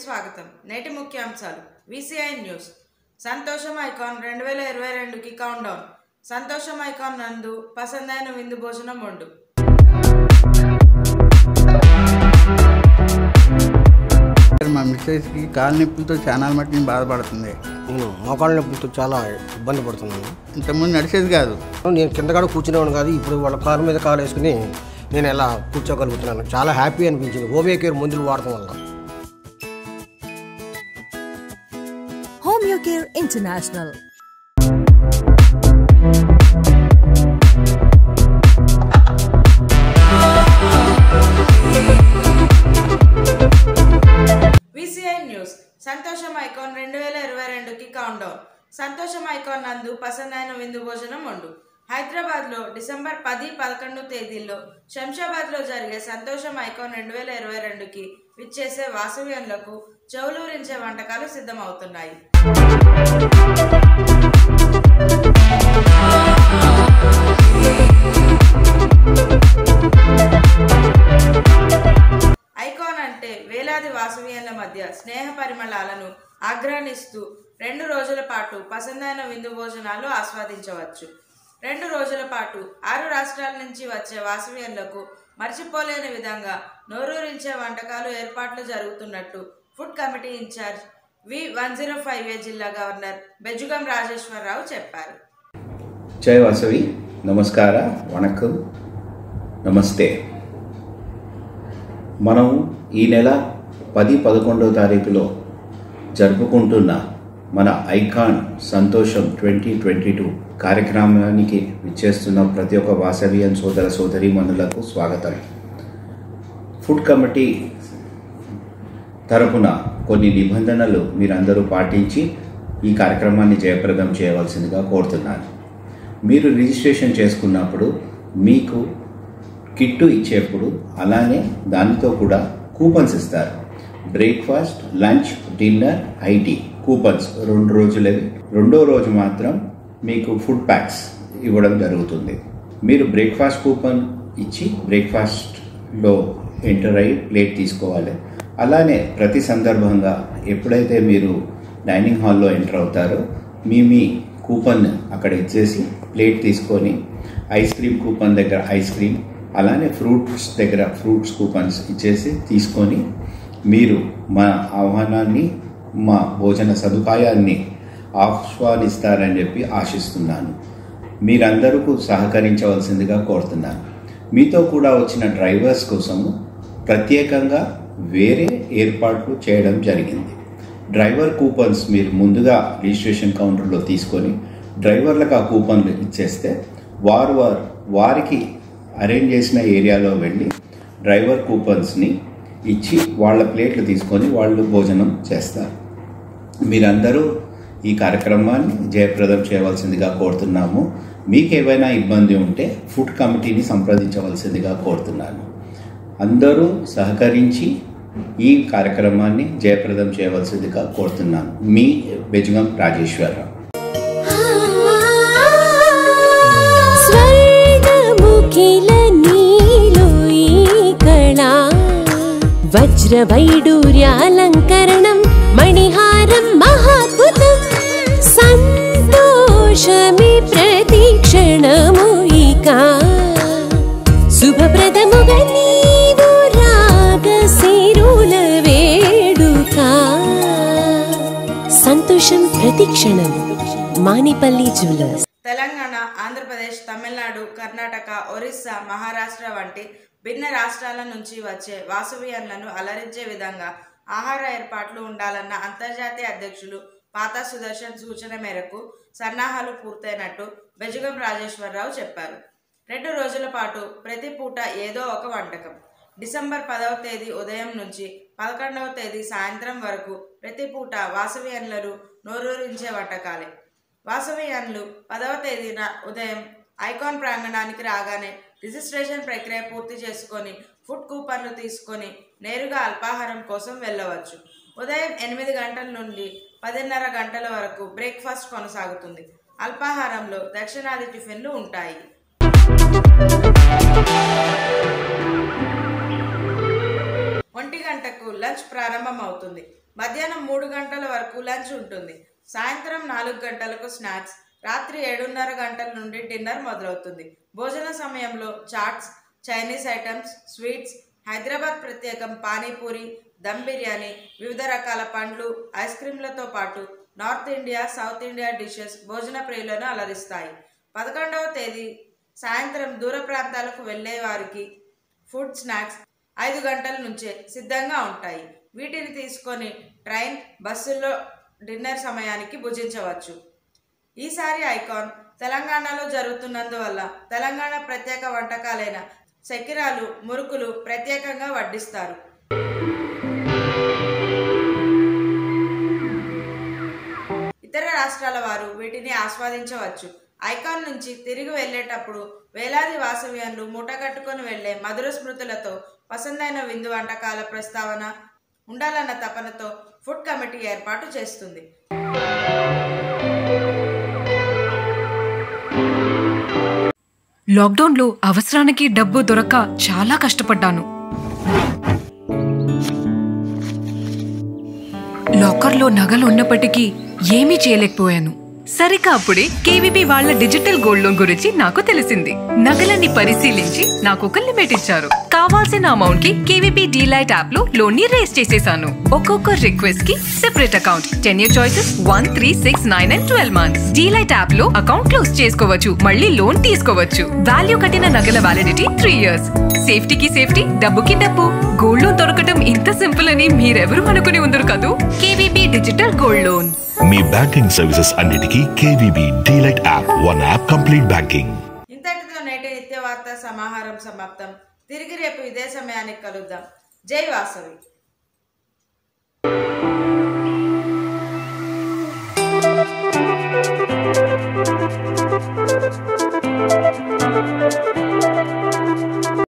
స్వాగతం నేటి ముఖ్యాంశాలు విసిఐ న్యూస్ సంతోషం ఐకాన్ రెండు వేల ఇరవై రెండుకి కౌంట్ డౌన్ సంతోషం ఐకాన్ నందు పసందైన విందు భోజనం వండు మా మిస్సెస్కి కాలు నొప్పులతో చాలా మట్టుకు బాధపడుతుంది నేను మోకాళ్ళ నొప్పులతో చాలా ఇబ్బంది పడుతున్నాను ఇంతకుముందు నడిచేది కాదు నేను కింద కూడా కూర్చునేవాడు కాదు ఇప్పుడు వాళ్ళ కాలు మీద కాలు వేసుకుని నేను ఎలా కూర్చోగలుగుతున్నాను చాలా హ్యాపీ అనిపించింది హోమియో కేర్ మందులు వాడటం వల్ల Homeocare International. విసిఐ న్యూస్ సంతోషం ఐకాన్ రెండు వేల ఇరవై రెండుకి కౌంట్ డౌన్ సంతోషం ఐకాన్ నందు పసందైన విందు భోజనం వండు హైదరాబాద్లో డిసెంబర్ పది పదకొండు తేదీల్లో శంషాబాద్లో జరిగే సంతోషం ఐకాన్ రెండు వేల ఇరవై రెండుకి విచ్చేసే వాసవ్యంలకు చెవులూరించే వంటకాలు సిద్ధమవుతున్నాయి ఐకాన్ అంటే వేలాది వాసవీయుల మధ్య స్నేహ పరిమళాలను ఆగ్రహిస్తూ రెండు రోజుల పాటు పసందైన విందు భోజనాలు ఆస్వాదించవచ్చు రెండు రోజుల పాటు ఆరు రాష్ట్రాల నుంచి వచ్చే వాసవీయులకు మర్చిపోలేని విధంగా నోరూరించే వంటకాలు ఏర్పాట్లు జరుగుతున్నట్టు food committee incharge V one zero five A జిల్లా గవర్నర్ బెజుగం రాజేశ్వరరావు చెప్పారు జై వాసవి నమస్కార వణకం నమస్తే మనం ఈ నెల పది పదకొండవ తారీఖులో జరుపుకుంటున్న మన ఐకాన్ సంతోషం ట్వంటీ ట్వంటీ టూ కార్యక్రమానికి విచ్చేస్తున్న ప్రతి ఒక్క వాసవియన్ సోదర సోదరీమణులకు స్వాగతం ఫుడ్ కమిటీ తరపున కొన్ని నిబంధనలు మీరందరూ పాటించి ఈ కార్యక్రమాన్ని జయప్రదం చేయవలసిందిగా కోరుతున్నాను మీరు రిజిస్ట్రేషన్ చేసుకున్నప్పుడు మీకు కిట్టు ఇచ్చేప్పుడు అలానే దానితో కూడా కూపన్స్ ఇస్తారు breakfast lunch dinner IT coupons రెండు రోజులవి రెండో రోజు మాత్రం మీకు ఫుడ్ ప్యాక్స్ ఇవ్వడం జరుగుతుంది మీరు బ్రేక్ఫాస్ట్ కూపన్ ఇచ్చి బ్రేక్ఫాస్ట్లో ఎంటర్ అయ్యి ప్లేట్ తీసుకోవాలి అలానే ప్రతి సందర్భంగా ఎప్పుడైతే మీరు డైనింగ్ హాల్లో ఎంటర్ అవుతారో మీ మీ కూపన్ అక్కడ ఇచ్చేసి ప్లేట్ తీసుకొని ఐస్ క్రీమ్ కూపన్ దగ్గర ఐస్ క్రీమ్ అలానే ఫ్రూట్స్ దగ్గర ఫ్రూట్స్ కూపన్స్ ఇచ్చేసి తీసుకొని మీరు మా ఆహ్వానాన్ని మా భోజన సదుపాయాన్ని ఆహ్వానిస్తారని చెప్పి ఆశిస్తున్నాను మీరందరూ సహకరించవలసిందిగా కోరుతున్నాను మీతో కూడా వచ్చిన డ్రైవర్స్ కోసము ప్రత్యేకంగా వేరే ఏర్పాట్లు చేయడం జరిగింది డ్రైవర్ కూపన్స్ మీరు ముందుగా రిజిస్ట్రేషన్ కౌంటర్లో తీసుకొని డ్రైవర్లకు ఆ కూపన్లు ఇచ్చేస్తే వారు వారు వారికి అరేంజ్ చేసిన ఏరియాలో వెళ్ళి డ్రైవర్ కూపన్స్ని ఇచ్చి వాళ్ళ ప్లేట్లు తీసుకొని వాళ్ళు భోజనం చేస్తారు మీరందరూ ఈ కార్యక్రమాన్ని జయప్రదం చేయవలసిందిగా కోరుతున్నాము మీకు ఏవైనా ఇబ్బంది ఉంటే ఫుడ్ కమిటీని సంప్రదించవలసిందిగా కోరుతున్నాను అందరూ సహకరించి ఈ కార్యక్రమాన్ని జయప్రదం చేయవలసిందిగా కోరుతున్నాను మీ బెజగం రాజేశ్వరరావు స్వర్గముఖిల నీలో ఈ కళా వజ్రవైడూర్యాలంకరణం మణిహారం మహాద్భుతం సంతోషమి ప్రతిక్షణము ఇక శుభప్రదముగా నీవు రాగశిరుల వేడుక సంతోషం ప్రతిక్షణం మానిపల్లి జ్యువెలర్స్ తెలంగాణ ఆంధ్రప్రదేశ్ తమిళనాడు కర్ణాటక ఒరిస్సా మహారాష్ట్ర వంటి భిన్న రాష్ట్రాల నుంచి వచ్చే వాసవియన్లను అలరించే విధంగా ఆహార ఏర్పాట్లు ఉండాలన్న అంతర్జాతీయ అధ్యక్షులు పాతా సుదర్శన్ సూచన మేరకు సన్నాహాలు పూర్తయినట్టు బెజగం రాజేశ్వరరావు చెప్పారు రెండు రోజుల పాటు ప్రతి పూట ఏదో ఒక వంటకం డిసెంబర్ పదవ తేదీ ఉదయం నుంచి పదకొండవ తేదీ సాయంత్రం వరకు ప్రతి పూట వాసవియన్లను నోరూరించే వంటకాలే వాసవియన్లు పదవ తేదీన ఉదయం ఐకాన్ ప్రాంగణానికి రాగానే రిజిస్ట్రేషన్ ప్రక్రియ పూర్తి చేసుకొని ఫుడ్ కూపన్లు తీసుకొని నేరుగా అల్పాహారం కోసం వెళ్ళవచ్చు ఉదయం ఎనిమిది గంటల నుండి పదిన్నర గంటల వరకు బ్రేక్ఫాస్ట్ కొనసాగుతుంది అల్పాహారంలో దక్షిణాది టిఫిన్లు ఉంటాయి ఒంటి గంటకు లంచ్ ప్రారంభం అవుతుంది మధ్యాహ్నం మూడు గంటల వరకు లంచ్ ఉంటుంది సాయంత్రం నాలుగు గంటలకు స్నాక్స్ రాత్రి ఏడున్నర గంటల నుండి డిన్నర్ మొదలవుతుంది భోజన సమయంలో chats Chinese items sweets Hyderabad ప్రత్యేకం పానీపూరి దమ్ బిర్యానీ వివిధ రకాల పండ్లు ఐస్ క్రీంలతో పాటు north India south India dishes భోజన ప్రియులను అలరిస్తాయి పదకొండవ తేదీ సాయంత్రం దూర ప్రాంతాలకు వెళ్ళే వారికి ఫుడ్ స్నాక్స్ ఐదు గంటల నుంచే సిద్ధంగా ఉంటాయి వీటిని తీసుకొని ట్రైన్ బస్సుల్లో డిన్నర్ సమయానికి భుజించవచ్చు ఈసారి ఐకాన్ తెలంగాణలో జరుగుతున్నందువల్ల తెలంగాణ ప్రత్యేక వంటకాలైన సెకిరాలు మురుకులు ప్రత్యేకంగా వడ్డిస్తారు ఇతర రాష్ట్రాల వారు వీటిని ఆస్వాదించవచ్చు ఐకాన్ నుంచి తిరిగి వెళ్ళేటప్పుడు వేలాది వాసవ్యాన్లు మూటగట్టుకొని వెళ్లే మధుర స్మృతులతో పసందైన విందు వంటకాల ప్రస్తావన ఉండాలన్న తపనతో ఫుడ్ కమిటీ ఏర్పాటు చేస్తుంది లాక్డౌన్లో అవసరానికి డబ్బు దొరక్క చాలా కష్టపడ్డాను లాకర్లో నగలు ఉన్నప్పటికీ ఏమీ చేయలేకపోయాను సరిగ్గా అప్పుడే కేవీబీ వాళ్ళ డిజిటల్ గోల్డ్ లోన్ గురించి నాకు తెలిసింది నగలన్నీ పరిశీలించి నాకు ఒక లిమిట్ ఇచ్చారు కావాల్సిన అమౌంట్ కి కేవీబీ డీలైట్ యాప్ లో లోన్ ని రేస్ చేసేసాను ఒక్కొక్క రిక్వెస్ట్ కి separate account ten year choices one three six nine and twelve months delight app లో అకౌంట్ క్లోజ్ చేసుకోవచ్చు మళ్ళీ లోన్ తీసుకోవచ్చు వాల్యూ కట్టిన నగల వ్యాలిడిటీ త్రీ ఇయర్స్ సేఫ్టీకి సేఫ్టీ డబ్బుకి డబ్బు గోల్డ్ లోన్ దొరకటం ఇంత సింపుల్ అని మీరెవరూ అనుకుని ఉండరు కదూ కేవీబీ డిజిటల్ గోల్డ్ లోన్ మీ బ్యాంకింగ్ సర్వీసెస్ అన్నిటికీ KVB delight app one app complete banking ఇంతటితో నేటి నిత్య వార్తా సమాహారం సమాప్తం తిరిగి రేపు ఇదే సమయానికి కలుద్దాం జై వాసవి Thank you.